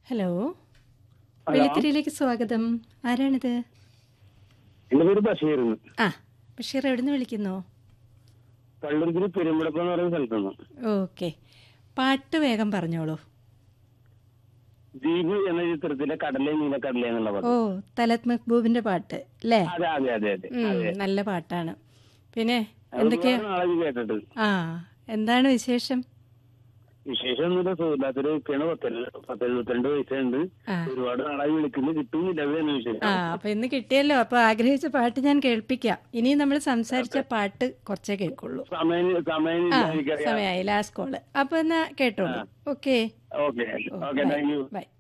Hello വെള്ളിത്തിരിയിലേക്ക് സ്വാഗതം ആരാണിത് എന്റെ പേര് ബഷീർ ആ ബഷീർ എവിടുന്ന് വിളിക്കുന്നു പള്ളുരുത്തിരി പെരുമ്പടപ്പം എന്ന് പറയുന്ന സ്ഥലത്തുനിന്ന് ഓക്കെ പാട്ട് വേഗം പറഞ്ഞോളൂ ദ്വീപ് എന്ന ചിത്രത്തിലെ കടലേ നീലക്കടലേ എന്നുള്ള ഓ പാട്ട് തലത് മെഹ്ബൂബിന്റെ പാട്ട് അല്ലേ അതെ അതെ അതെ അതെ ഉം, നല്ല പാട്ടാണ് പിന്നെ അത് എന്തൊക്കെയാ ഒരുപാട് നാളായി കേട്ടിട്ട് ആ എന്താണ് വിശേഷം വിശേഷം ഒന്നുമില്ല സുഖമില്ലാത്തൊരു ഒക്കെയാണ് പത്തെഴു പത്തെഴുപത്തിരണ്ട് വയസ്സുണ്ട് ആ. ഒരുപാട് നാളായി വിളിക്കുന്നു കിട്ടുന്നില്ല അതാണ് വിശേഷം ആ അപ്പൊ ഇന്ന് കിട്ടിയല്ലോ അപ്പൊ ആഗ്രഹിച്ച പാട്ട് ഞാൻ കേൾപ്പിക്കാം ഇനി നമ്മൾ സംസാരിച്ച പാട്ട് കുറച്ചേ കേൾക്കുള്ളൂ സമയം സമയം ആ എനിക്കറിയാം സമയമായി ലാസ്റ്റ് കോള് അപ്പൊ എന്നാ കേട്ടോളൂ okay okay okay thank you by